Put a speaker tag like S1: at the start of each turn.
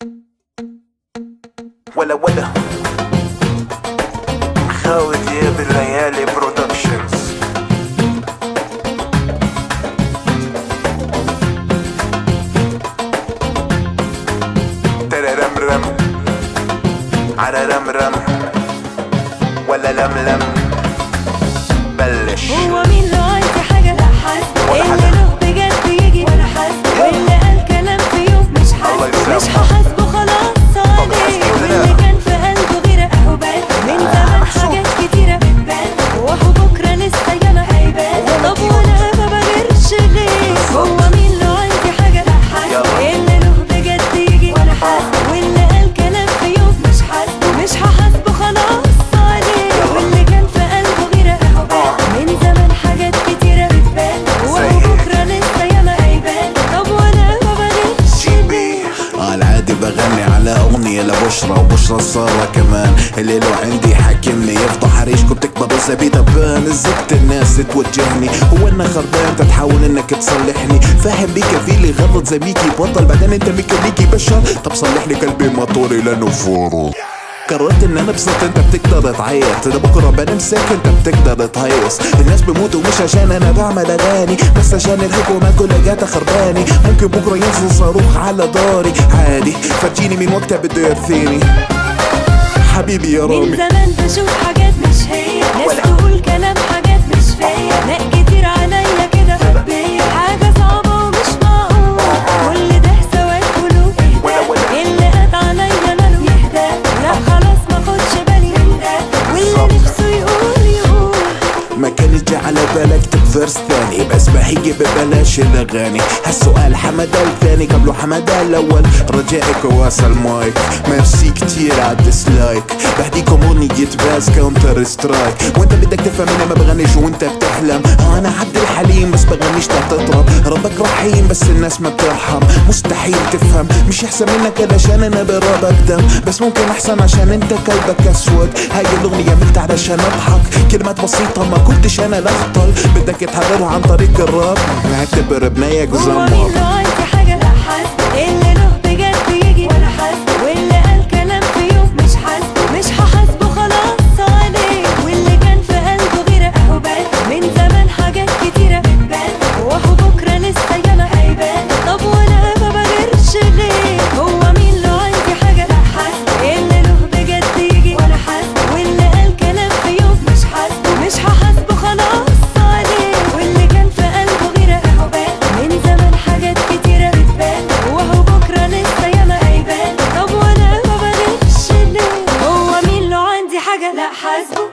S1: ولا ولا خالد يا بالليالي برودكشنز تررم رم على رم رم ولا لم لم بلش
S2: هو مين لو عايز حاجة لا حاسب
S1: ولا
S2: اللي
S1: حاجة.
S2: له بجد يجي ولا حاسب واللي قال كلام في يوم مش
S1: الله
S2: حاسب
S1: يسامحه.
S2: مش هحاسبه خلاص عليه
S1: حاسبه ولا لا؟
S2: واللي كان في قلبه غير أحبال من زمان حاجات كتيرة بتبان وهو بكرة لسه ياما هيبان طب وانا ما بغيرش ليه هو مين لو عندي حاجة لا حاسب
S1: يلا.
S2: اللي له بجد يجي ولا حاسب واللي قال كلام في يوم مش حاسب مش هحاسبه خلاص عليه واللي كان في قلبه غير أحبال من زمان حاجات كتيرة بتبان وهو
S1: زي إيه؟
S2: بكرة لسه ياما هيبان طب وانا ما بغيرش
S1: جيبي
S3: على العادي بغني على أغنية لبشرى وبشرى الصالة كمان اللي لو عندي حاكمني يفضح عريشكم تكبر الزبيدة بان الزبط الناس توجهني هو انا خربان انت تحاول انك تصلحني فاهم بيك فيلي غلط زي ميكي بطل بعدين انت ميكانيكي بشر طب صلح لي قلبي موتوري لانه فورو قررت ان انا بصرت انت بتقدر تعيط ده بكره بنمسك انت بتقدر تهيص الناس بيموتوا مش عشان انا بعمل اغاني بس عشان الحكومه كلها جات خرباني ممكن بكره ينزل صاروخ على داري عادي فرجيني مين وقتها بده يرثيني حبيبي يا
S2: من
S3: رامي
S2: زمان بشوف حاجات مش هي ناس تقول كلام حاجات مش فيا لا كتير عليا كده بيا حاجة صعبة ومش معقول كل ده سواد قلوب
S1: ولا ولا.
S2: اللي قد عليا ماله يهدى لا خلاص ما خدش بالي من ده واللي نفسه يقول يقول
S3: ما كانت جا على بالك تفرس ثاني بس ما هيجي ببلاش الاغاني هالسؤال حمادة الثاني قبله حمادة الاول رجائك واصل مايك ميرسي كتير عالديسلايك بهديكم اغنية باز كاونتر سترايك وانت بدك تفهم اني ما بغنيش وانت بتحلم آه انا عبد الحليم بس بغنيش تطرب ربك رحيم بس الناس ما بترحم مستحيل تفهم مش احسن منك علشان انا برابك دم بس ممكن احسن عشان انت قلبك اسود هاي الاغنية عملت علشان اضحك كلمات بسيطة ما كنتش انا الاخطل بدك تحررها عن طريق الراب نعتبر بنايك
S2: هو
S3: زمر
S2: مين لو عايز حاجة لا حاسب اللي له بجد يجي ولا حاسب واللي قال كلام في يوم مش حاسبه مش هحاسبه خلاص عليه واللي كان في قلبه غير أحبال من زمان حاجات كتيرة بتبان وهو بكرة لسه ياما هيبان طب وانا ما بغيرش ليه هو مين لو عندي حاجة لا حاسب اللي له بجد يجي ولا حاسب واللي قال كلام في يوم مش حاسبه مش هحاسبه خلاص عليه واللي كان في قلبه غير أحبال من زمان حاجات كتيرة بتبان وهو بكرة لسه ياما هيبان طب وانا ما بغيرش ليه هو مين لو عندي حاجة لا حاسبه